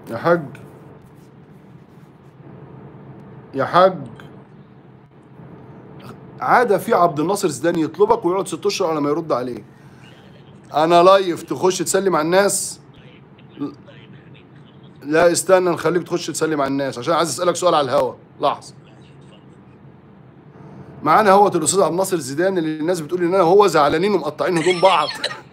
يا حاج يا حاج عادة في عبد الناصر زيدان يطلبك ويقعد ست اشهر على ما يرد عليه انا لايف تخش تسلم على الناس لا استنى نخليك تخش تسلم على الناس عشان عايز اسالك سؤال على الهوا لحظه معانا هوت الاستاذ عبد الناصر زيدان اللي الناس بتقول ان انا هو زعلانين ومقطعين هدوم بعض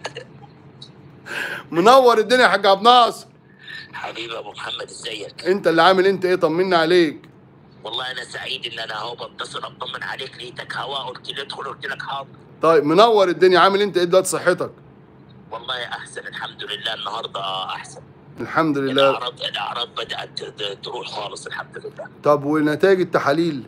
منور الدنيا يا حاج عبد الناصر حبيبي ابو محمد ازيك انت اللي عامل انت ايه طمنا عليك والله انا سعيد ان انا اهو بتصل اطمن عليك لقيتك هوا قلت لي ادخل قلت لك حاضر طيب منور الدنيا عامل انت ايه دلوقتي صحتك والله احسن الحمد لله النهارده احسن الحمد لله الاعراض الاعراض بدات ت- تروح خالص الحمد لله طب ونتائج التحاليل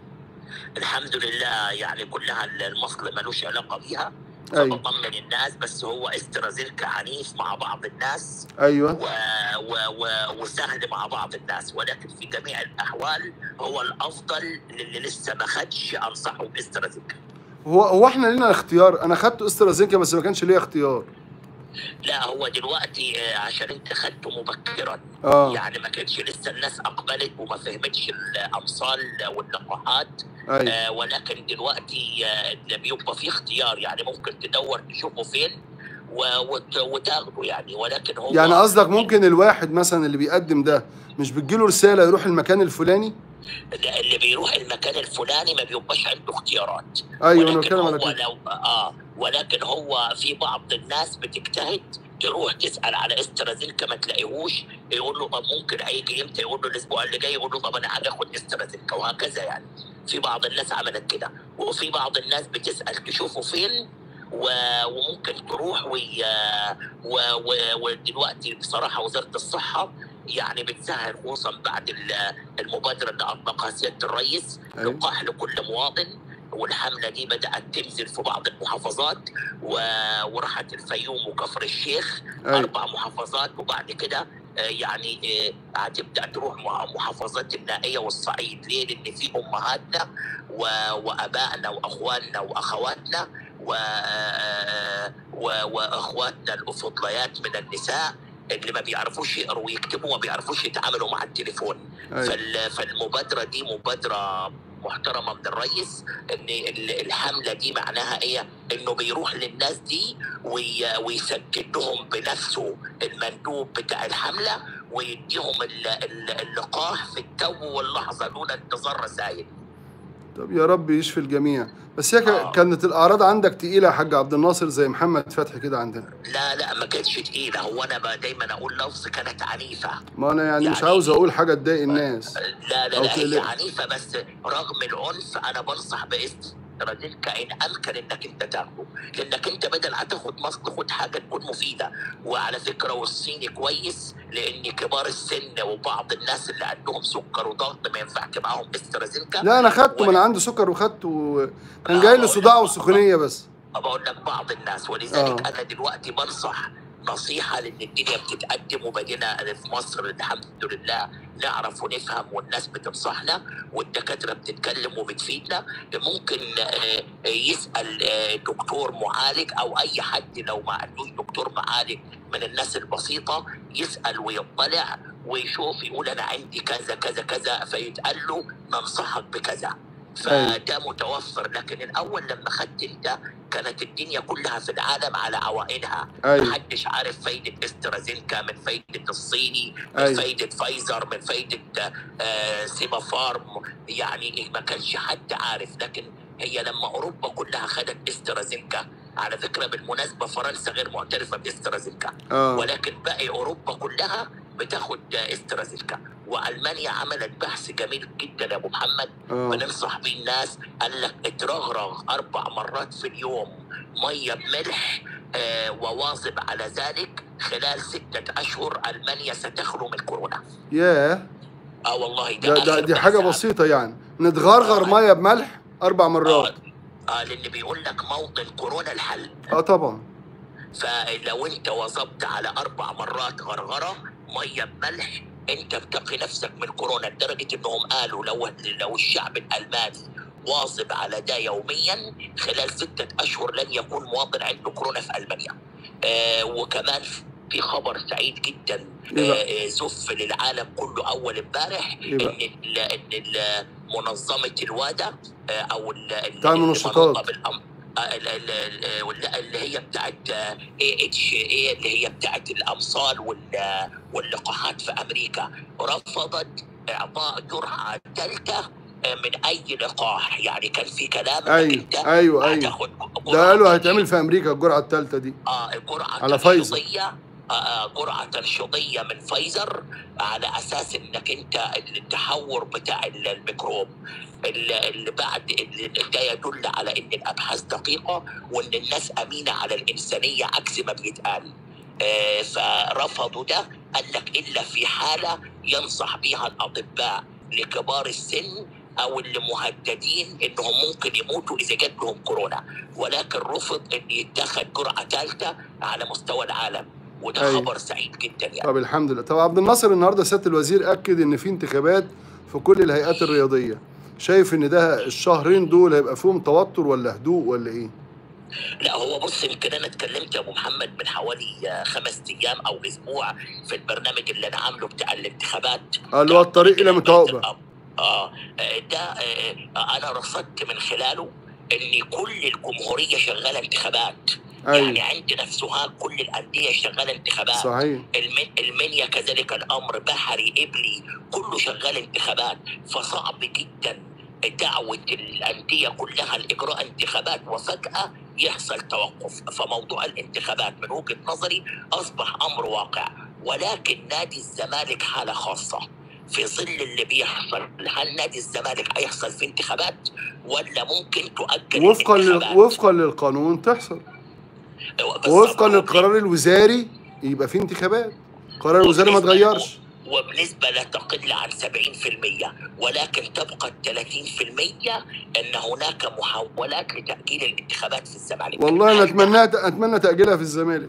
الحمد لله يعني كلها المصل ملوش علاقه بيها ايوه فبطمن الناس بس هو استرازيلكا عنيف مع بعض الناس ايوه و... و... و... وسهل مع بعض الناس ولكن في جميع الاحوال هو الافضل للي لسه ما خدش انصحه باسترازيلكا هو هو احنا لنا اختيار انا خدت استرازينكا بس ما كانش ليا اختيار لا هو دلوقتي آه، عشان انت خدته مبكرا اه يعني ما كانش لسه الناس اقبلت وما فهمتش الامثال واللقاحات ايوه آه، ولكن دلوقتي آه، ده بيبقى في اختيار يعني ممكن تدور تشوفه فين و- وت- وتاخده يعني ولكن هو يعني قصدك ممكن الواحد مثلا اللي بيقدم ده مش بتجيله رساله يروح المكان الفلاني ده اللي بيروح المكان الفلاني ما بيبقاش عنده اختيارات ايوه انا ولكن بتكلم هو على كده لو اه ولكن هو في بعض الناس بتجتهد تروح تسال على استرازينكا ما تلاقيهوش يقول له طب ممكن هيجي امتى يقول له الاسبوع اللي جاي يقول له طب انا عايز اخد استرازينكا وهكذا يعني في بعض الناس عملت كده وفي بعض الناس بتسال تشوفه فين و- وممكن تروح وي... و... و... ودلوقتي بصراحه وزاره الصحه يعني بتسهل خصوصا بعد ال- المبادره اللي اطلقها سياده الرئيس ايوه لقاح لكل مواطن والحمله دي بدات تنزل في بعض المحافظات و... وراحت الفيوم وكفر الشيخ ايوه اربع محافظات وبعد كده آه، يعني آه، هتبدا تروح مع محافظات النائيه والصعيد ليه؟ لان في امهاتنا و... وابائنا واخواننا واخواتنا و... آه، و... واخواتنا الفضليات من النساء اللي ما بيعرفوش يقروا ويكتبوا ما بيعرفوش يتعاملوا مع التليفون ايوه فال- فالمبادره دي مبادره محترمه من الرئيس ان ال- الحمله دي معناها ايه؟ انه بيروح للناس دي وي- ويسجل لهم بنفسه المندوب بتاع الحمله ويديهم ال- ال- اللقاح في التو واللحظه دون انتظار رسائل. طب يا رب يشفي الجميع بس هي ك- آه. كانت الاعراض عندك تقيله يا حاج عبد الناصر زي محمد فتحي كده عندنا لا لا ما كانتش تقيله هو انا ب- دايما اقول لفظ كانت عنيفه. ما انا يعني مش يعني- عاوز اقول حاجه تضايق الناس لا لا أو لا هي تقلق. عنيفة بس رغم العنف أنا بنصح باستراتيجية إن أمكن إنك أنت تاخده لأنك أنت بدل هتاخد مصل خد حاجة تكون مفيدة وعلى فكرة والصيني كويس لأن كبار السن وبعض الناس اللي عندهم سكر وضغط ما ينفعش معاهم استرازينكا لا انا خدته ما انا عندي سكر وخدته و... كان جاي لي صداع وسخونيه بس بقول لك بعض الناس ولذلك آه. انا دلوقتي بنصح نصيحة لأن الدنيا بتتقدم وبقينا في مصر الحمد لله نعرف ونفهم والناس بتنصحنا والدكاترة بتتكلم وبتفيدنا ممكن آه، يسأل آه، دكتور معالج أو أي حد لو ما عندوش دكتور معالج من الناس البسيطة يسأل ويطلع ويشوف يقول أنا عندي كذا كذا كذا فيتقال له ننصحك بكذا فده متوفر لكن الأول لما خدت أنت كانت الدنيا كلها في العالم على عوائلها ايوه محدش عارف فايدة استرازينكا من فايدة الصيني من أيوة. فايدة فايزر من فايدة آه سيما فارم يعني ما كانش حد عارف لكن هي لما أوروبا كلها خدت استرازينكا على فكرة بالمناسبة فرنسا غير معترفة باسترازينكا اه ولكن باقي أوروبا كلها بتاخد استرازينكا وألمانيا عملت بحث جميل جدا يا أبو محمد اه بننصح بيه الناس قال لك اترغرغ اربع مرات في اليوم ميه بملح آه وواظب على ذلك خلال ستة اشهر المانيا ستخلو من كورونا ياه اه والله ده, ده, ده آخر دي بحث حاجه عن- بسيطه يعني نتغرغر ميه بملح اربع مرات اه, آه لان بيقول لك موطن كورونا الحل اه طبعا فلو انت واظبت على اربع مرات غرغره ميه بملح انت بتقي نفسك من كورونا لدرجه انهم قالوا لو لو الشعب الالماني واظب على ده يوميا خلال ستة أشهر لن يكون مواطن عنده كورونا في ألمانيا آه وكمان في خبر سعيد جدا إيه بقى؟ آه، آه، زف للعالم كله اول امبارح إيه بقى؟ ان ال- ان ال- منظمه الوادا آه، او ال- ال- بتاع اللي المنشطات. منوطة بالأم- آه، ال- ال- ال- ولا- اللي هي بتاعت اي اتش اي اللي هي بتاعت الامصال وال- واللقاحات في امريكا رفضت اعطاء جرعه ثالثه من اي لقاح يعني كان في كلام إنك ايوه أنت ايوه ايوه هتاخد ده جرعة قالوا تانية. هيتعمل في امريكا الجرعه الثالثه دي اه جرعه على فايزر. تنشيطيه آه، آه، جرعه تنشيطيه من فايزر على اساس انك انت التحور بتاع ال- الميكروب اللي اللي بعد اللي ده يدل على ان الابحاث دقيقه وان الناس امينه على الانسانيه عكس ما بيتقال آه، فرفضوا ده قال لك الا في حاله ينصح بها الاطباء لكبار السن او اللي مهددين انهم ممكن يموتوا اذا جات لهم كورونا ولكن رفض ان يتخذ جرعه ثالثه على مستوى العالم وده أيوة. خبر سعيد جدا يعني طب الحمد لله طب عبد الناصر النهارده سياده الوزير اكد ان في انتخابات في كل الهيئات الرياضيه شايف ان ده الشهرين دول هيبقى فيهم توتر ولا هدوء ولا ايه لا هو بص يمكن انا اتكلمت يا ابو محمد من حوالي آه، خمس ايام او اسبوع في البرنامج اللي انا عامله بتاع الانتخابات آه، اللي هو الطريق الى متوابه اه آه، ده آه، انا رصدت من خلاله ان كل الجمهوريه شغاله انتخابات يعني ايوه عندنا في سوهاج كل الانديه شغاله انتخابات صحيح المن... المنيا كذلك الامر بحري ابلي كله شغال انتخابات فصعب جدا دعوه الانديه كلها لاجراء انتخابات وفجاه يحصل توقف فموضوع الانتخابات من وجهه نظري اصبح امر واقع ولكن نادي الزمالك حاله خاصه في ظل اللي بيحصل هل نادي الزمالك هيحصل في انتخابات ولا ممكن تؤجل وفقا لل... الانتخابات؟ وفقا للقانون تحصل بالظبط. وفقا للقرار الوزاري يبقى في انتخابات القرار الوزاري ما وبنسبة- اتغيرش وبنسبة لا تقل عن 70% ولكن تبقى ال 30% أن هناك محاولات لتأجيل الانتخابات في الزمالك والله انا هل ده- اتمنى اتمنى تاجيلها في الزمالك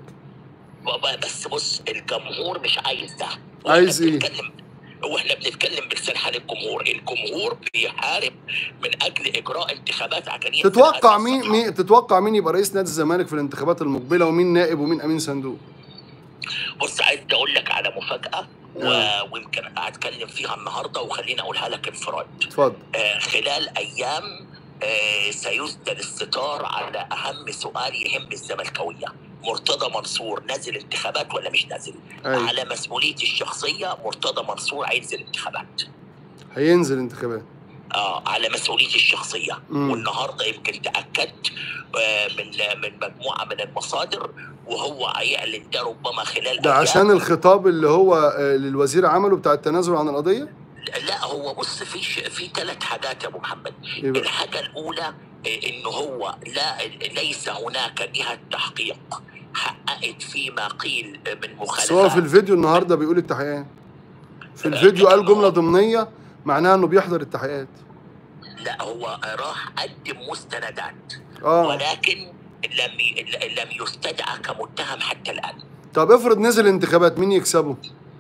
وب- بس بص الجمهور مش عايز ده عايز وإحنا إيه؟ بنتكلم واحنا بنتكلم بلسان حال الجمهور، الجمهور بيحارب من اجل اجراء انتخابات عشان يثبت تتوقع هذه مين الصفحة. مين تتوقع مين يبقى رئيس نادي الزمالك في الانتخابات المقبله ومين نائب ومين امين صندوق بص عايز اقول لك على مفاجاه و... آه. ويمكن هتكلم فيها النهارده وخليني اقولها لك انفراد اتفضل آه، خلال ايام آه، سيسدل الستار على اهم سؤال يهم الزملكاويه مرتضى منصور نازل انتخابات ولا مش نازل ايوه على مسؤوليتي الشخصيه مرتضى منصور هينزل انتخابات هينزل انتخابات اه على مسؤوليتي الشخصيه مم. والنهارده يمكن تاكدت آه، من من مجموعه من المصادر وهو هيعلن ده ربما خلال ده أيام. عشان الخطاب اللي هو آه، للوزير عمله بتاع التنازل عن القضيه لا هو بص في ش... في ثلاث حاجات يا ابو محمد ايه بقى الحاجة الأولى إيه، إنه هو لا ليس هناك جهة تحقيق حققت فيما قيل من بس هو في مخالفات الفيديو النهارده بيقول التحقيقات في الفيديو قال جمله ضمنيه معناها انه بيحضر التحقيقات لا هو راح قدم مستندات اه ولكن لم ي... لم يستدعى كمتهم حتى الآن طب افرض نزل انتخابات مين يكسبه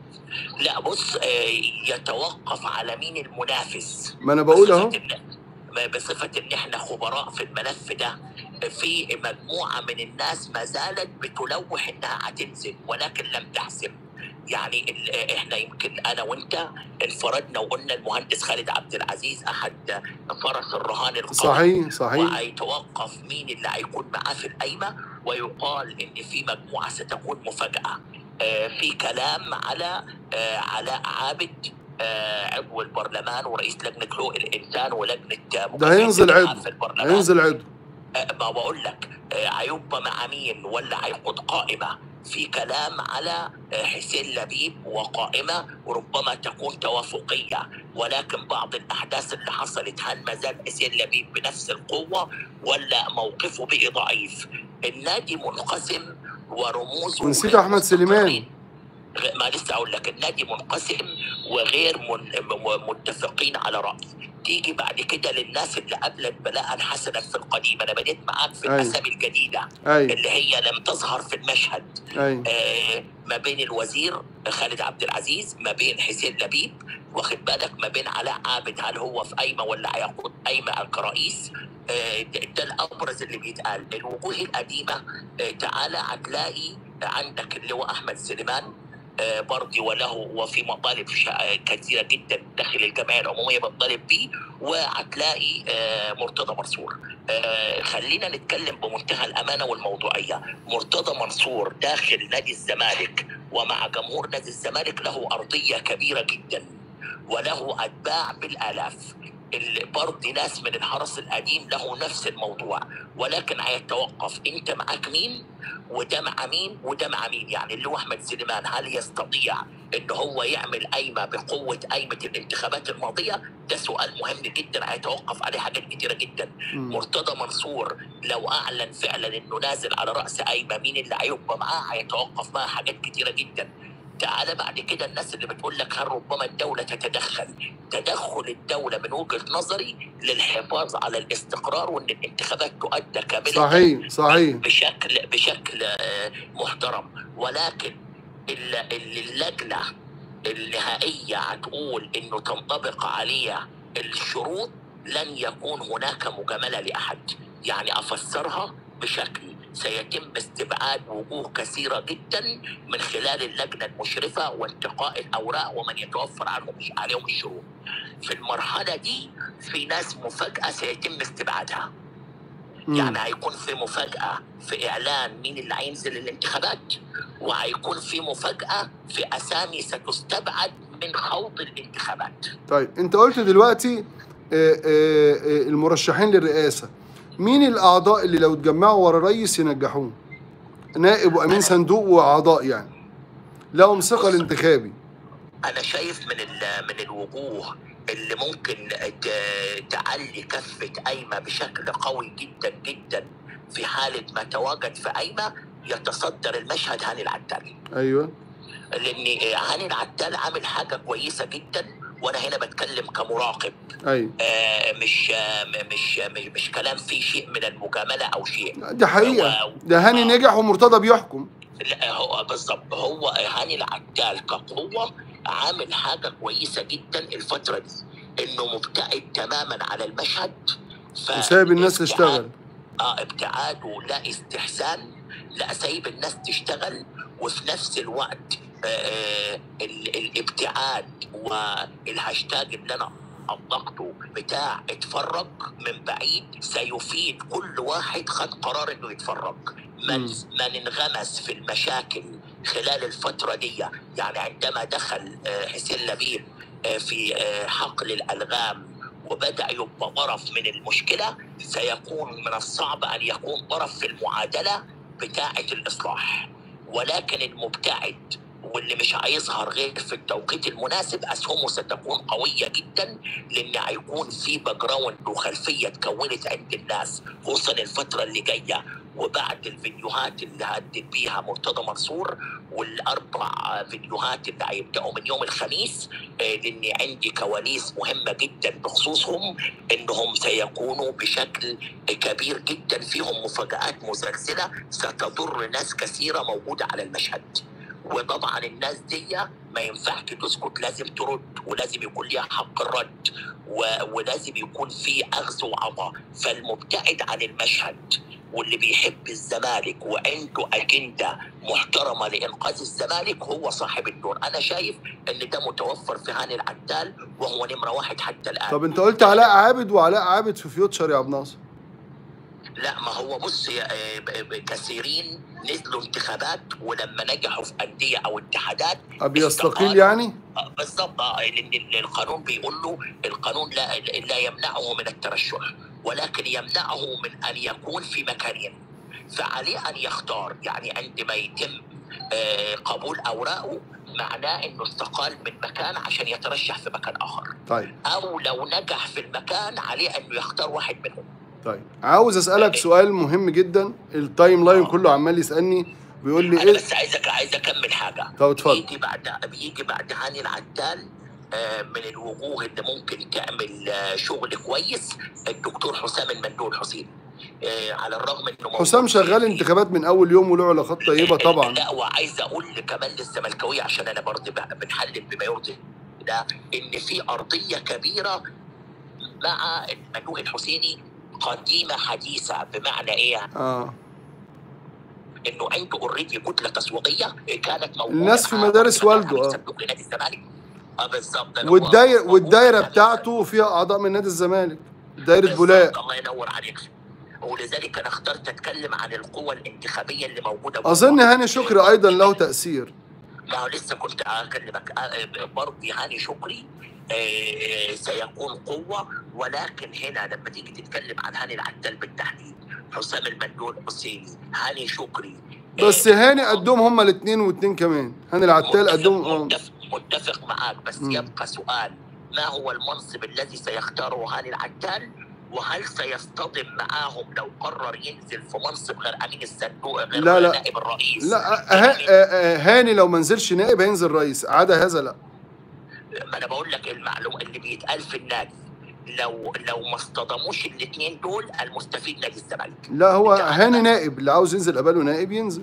لا بص آه، يتوقف على مين المنافس ما انا بقول اهو بصفة إن- بصفة ان احنا خبراء في الملف ده في مجموعة من الناس ما زالت بتلوح انها هتنزل ولكن لم تحسم يعني ال- احنا يمكن انا وانت انفردنا وقلنا المهندس خالد عبد العزيز احد فرس الرهان القوي صحيح صحيح وهيتوقف مين اللي هيكون معاه في القايمه ويقال ان في مجموعه ستكون مفاجاه آه، في كلام على آه، علاء عابد آه، عضو البرلمان ورئيس لجنه حقوق الانسان ولجنه آه، ده هينزل مكافحة عضو في البرلمان هينزل عضو آه، ما بقول لك آه، هيبقى مع مين ولا هيقود قائمه في كلام على آه، حسين لبيب وقائمه ربما تكون توافقيه ولكن بعض الاحداث اللي حصلت هل ما زال حسين لبيب بنفس القوه ولا موقفه بقي ضعيف النادي منقسم ورموزه ونسيت غير احمد سليمان مستقرين. غ- ما لسه اقول لك النادي منقسم وغير من م- متفقين على راي تيجي بعد كده للناس اللي قابلت بلاء حسنا في القديم انا بديت معاك في أيوة. الاسامي الجديده ايوه اللي هي لم تظهر في المشهد ايوه آه، ما بين الوزير خالد عبد العزيز ما بين حسين لبيب واخد بالك ما بين علاء عابد هل هو في قايمه ولا هياخد قايمه كرئيس آه، ده ده الابرز اللي بيتقال الوجوه القديمه آه، تعالى هتلاقي عندك اللواء احمد سليمان آه، برضي وله وفي مطالب شا- كثيره جدا داخل الجمعيه العموميه بتطالب بيه وهتلاقي آه، مرتضى منصور آه، خلينا نتكلم بمنتهى الامانه والموضوعيه مرتضى منصور داخل نادي الزمالك ومع جمهور نادي الزمالك له ارضيه كبيره جدا وله اتباع بالالاف ال- برضه ناس من الحرس القديم له نفس الموضوع ولكن هيتوقف انت معاك مين وده مع مين وده مع مين يعني اللي هو احمد سليمان هل يستطيع ان هو يعمل قايمه بقوه قايمه الانتخابات الماضيه ده سؤال مهم جدا هيتوقف عليه حاجات كتيره جدا مم. مرتضى منصور لو اعلن فعلا انه نازل على راس قايمه مين اللي هيبقى معاه هيتوقف معاه حاجات كتيره جدا تعالى بعد كده الناس اللي بتقول لك هل ربما الدولة تتدخل تدخل الدولة من وجهة نظري للحفاظ على الاستقرار وان الانتخابات تؤدى كاملة صحيح صحيح بشكل بشكل آه، محترم ولكن ال- ال- اللجنه النهائيه هتقول انه تنطبق عليها الشروط لن يكون هناك مجامله لاحد يعني افسرها بشكل سيتم استبعاد وجوه كثيره جدا من خلال اللجنه المشرفه وانتقاء الاوراق ومن يتوفر عليهم عليهم الشروط في المرحله دي في ناس مفاجاه سيتم استبعادها مم. يعني هيكون في مفاجأة في إعلان مين اللي هينزل الانتخابات وهيكون في مفاجأة في أسامي ستستبعد من خوض الانتخابات طيب انت قلت دلوقتي آه، آه، آه، المرشحين للرئاسه مين الاعضاء اللي لو اتجمعوا ورا رئيس ينجحوه نائب وامين صندوق واعضاء يعني لهم ثقل انتخابي أنا شايف من ال- من الوجوه اللي ممكن ت- تعلي كفة قايمة بشكل قوي جدا جدا في حالة ما تواجد في قايمة يتصدر المشهد هاني العتال ايوه لأن هاني العتال عامل حاجة كويسة جدا وأنا هنا بتكلم كمراقب ايوه آه، مش آه، م- مش مش مش كلام فيه شيء من المجامله او شيء دي حقيقه هو- ده هاني آه. نجح ومرتضى بيحكم لا هو بالظبط هو هاني العتال كقوه عامل حاجه كويسه جدا الفتره دي انه مبتعد تماما على المشهد ف- وسايب الناس ابتعاد- تشتغل اه ابتعاده لا استحسان لا سايب الناس تشتغل وفي نفس الوقت آه آه ال- الابتعاد والهاشتاج اللي انا اطلقته بتاع اتفرج من بعيد سيفيد كل واحد خد قرار انه يتفرج من مم. من انغمس في المشاكل خلال الفتره دي يعني عندما دخل آه، حسين لبيب آه، في آه، حقل الالغام وبدا يبقى طرف من المشكله سيكون من الصعب ان يكون طرف في المعادله بتاعه الاصلاح ولكن المبتعد واللي مش هيظهر غير في التوقيت المناسب اسهمه ستكون قويه جدا لان هيكون في باك جراوند وخلفيه اتكونت عند الناس خصوصا الفتره اللي جايه وبعد الفيديوهات اللي هدد بيها مرتضى منصور والاربع فيديوهات اللي هيبداوا من يوم الخميس آه، لاني عندي كواليس مهمه جدا بخصوصهم انهم سيكونوا بشكل كبير جدا فيهم مفاجات مزلزله ستضر ناس كثيره موجوده على المشهد وطبعا الناس دي ما ينفعش تسكت لازم ترد ولازم يكون ليها حق الرد و... ولازم يكون في اخذ وعطاء فالمبتعد عن المشهد واللي بيحب الزمالك وعنده اجنده محترمه لانقاذ الزمالك هو صاحب الدور انا شايف ان ده متوفر في هاني العتال وهو نمره واحد حتى الان طب انت قلت علاء عابد وعلاء عابد في فيوتشر يا عبد الناصر لا ما هو بص يا- آه، ب- ب- كثيرين نزلوا انتخابات ولما نجحوا في انديه او اتحادات ابي يستقيل استقال. يعني آه، بالضبط آه، لان ال- القانون بيقول له القانون لا لا يمنعه من الترشح ولكن يمنعه من ان يكون في مكانين فعليه ان يختار يعني عندما يتم آه، قبول اوراقه معناه انه استقال من مكان عشان يترشح في مكان اخر طيب او لو نجح في المكان عليه انه يختار واحد منهم طيب عاوز اسالك سؤال مهم جدا التايم لاين كله عمال يسالني بيقول لي انا ايه بس عايزك عايز اكمل حاجه طب اتفضل بيجي بعد بيجي بعد هاني العتال آه، من الوجوه اللي ممكن تعمل آه، شغل كويس الدكتور حسام المندول حسين آه، على الرغم انه موجود حسام شغال في- انتخابات من اول يوم وله علاقات طيبه طبعا لا وعايز اقول كمان للزملكاويه عشان انا برضه ب- بنحلل بما يرضي ده ان في ارضيه كبيره مع المندوق الحسيني قديمه حديثه بمعنى ايه؟ اه انه عنده اوريدي كتله تصويتيه كانت موجوده الناس في معاه مدارس وقت ما والده، كان آه. صندوق لنادي الزمالك اه بالظبط أنا والدايره موجود والدايره كان- بتاعته فيها اعضاء من نادي الزمالك دايره بالظبط، بولاق الله ينور عليك ولذلك انا اخترت اتكلم عن القوى الانتخابيه اللي موجوده اظن جوه. هاني شكري ايضا له تاثير ما هو لسه كنت اكلمك آه، برضه هاني شكري آه، سيكون قوة ولكن هنا لما تيجي تتكلم عن هاني العتال بالتحديد حسام المندول حسيني هاني شكري آه، بس هاني قدهم هما الاثنين واثنين كمان هاني العتال متفق- قدهم اه متفق, متفق معاك بس مم. يبقى سؤال ما هو المنصب الذي سيختاره هاني العتال وهل سيصطدم معاهم لو قرر ينزل في منصب غير امين الصندوق غير لا، لا. نائب الرئيس لا آه، ها- آه، آه، هاني لو ما نزلش نائب هينزل رئيس عدا هذا لا ما انا بقول لك المعلومه اللي بيتقال في النادي لو لو ما اصطدموش الاثنين دول المستفيد نادي الزمالك لا هو أنت عندك- هاني نائب اللي عاوز ينزل قبله نائب ينزل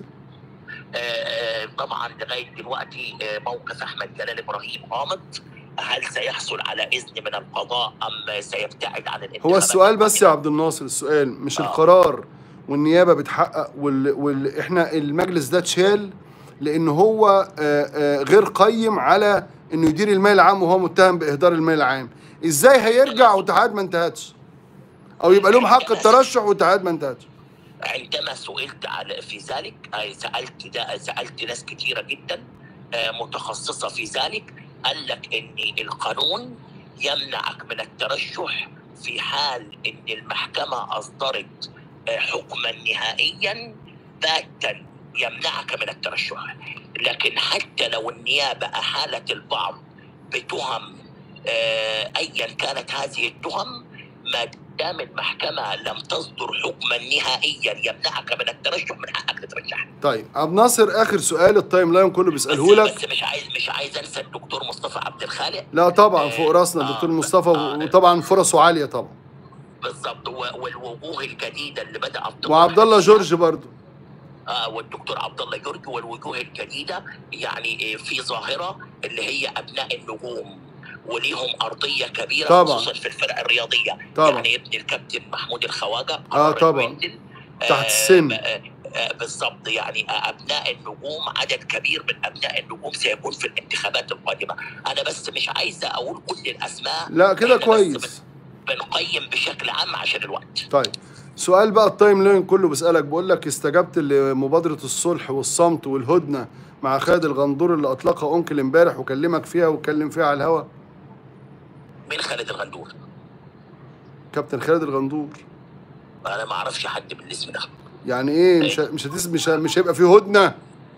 آه، طبعا لغايه دلوقتي آه، موقف احمد جلال ابراهيم غامض هل سيحصل على اذن من القضاء ام سيبتعد عن الانتخابات هو السؤال بس يا عبد الناصر السؤال مش آه. القرار والنيابه بتحقق وال... وال... احنا المجلس ده اتشال لان هو آه، آه، غير قيم على انه يدير المال العام وهو متهم باهدار المال العام ازاي هيرجع واتحاد ما انتهتش او يبقى لهم حق الترشح واتحاد ما انتهتش عندما سئلت على في ذلك آه، سالت ده سالت ناس كثيره جدا آه، متخصصه في ذلك قال لك ان القانون يمنعك من الترشح في حال ان المحكمه اصدرت آه، حكما نهائيا باتا يمنعك من الترشح لكن حتى لو النيابه احالت البعض بتهم آه، ايا كانت هذه التهم ما دام المحكمه لم تصدر حكما نهائيا يمنعك من الترشح من حقك تترشح طيب عبد الناصر اخر سؤال التايم لاين كله بيساله لك بس مش عايز مش عايز انسى الدكتور مصطفى عبد الخالق لا طبعا فوق راسنا آه، الدكتور مصطفى آه. وطبعا فرصه عاليه طبعا بالظبط و- والوجوه الجديده اللي بدات تظهر وعبد الله حديثاً. جورج برضه آه والدكتور عبد الله جورج والوجوه الجديده يعني آه، في ظاهره اللي هي ابناء النجوم وليهم ارضيه كبيره طبعاً. خصوصا في الفرق الرياضيه طبعاً. يعني ابن الكابتن محمود الخواجه آه، قرر طبعاً. إنه ينزل. تحت السن. آه، آه، بالضبط يعني آه، ابناء النجوم عدد كبير من ابناء النجوم سيكون في الانتخابات القادمه انا بس مش عايز اقول كل الاسماء لا كده إحنا بس كويس بنقيم بشكل عام عشان الوقت طيب سؤال بقى التايم لاين كله بسألك بقول لك استجبت لمبادرة الصلح والصمت والهدنة مع خالد الغندور اللي أطلقها أنكل امبارح وكلمك فيها واتكلم فيها على الهوا مين خالد الغندور كابتن خالد الغندور انا ما اعرفش حد بالاسم ده يعني إيه مش ه- مش هتس مش ه- مش هيبقى فيه هدنة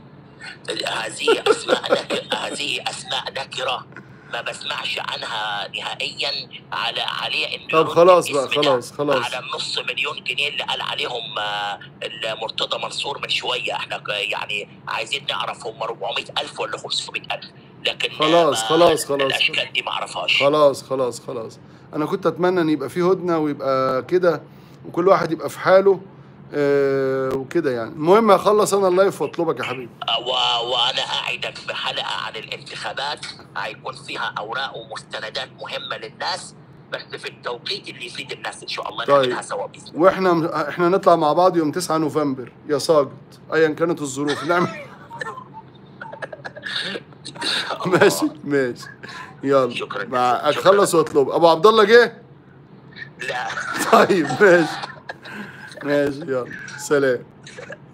هذه اسماء نكرة هذه اسماء نكره ما بسمعش عنها نهائيا على عليه انه طب يرد خلاص بقى الاسم ده خلاص خلاص على النص مليون جنيه اللي قال عليهم آه، المرتضى منصور من شويه احنا ك- يعني عايزين نعرف هم 400 الف ولا 500 الف لكن آه، خلاص، ما- خلاص، خلاص. الاشكال دي ما اعرفهاش خلاص خلاص خلاص أنا كنت أتمنى إن يبقى فيه هدنة ويبقى كده وكل واحد يبقى في حاله آه وكده يعني المهم أخلص أنا اللايف وأطلبك يا حبيبي و... وانا اعدك بحلقه عن الانتخابات هيكون فيها اوراق ومستندات مهمه للناس بس في التوقيت اللي يفيد الناس ان شاء الله طيب. نعملها سوا باذن الله واحنا احنا نطلع مع بعض يوم 9 نوفمبر يا ساقط ايا كانت الظروف نعمل ماشي ماشي يلا شكراً. مع شكراً. اخلص واطلب ابو عبد الله جه لا طيب ماشي ماشي يلا سلام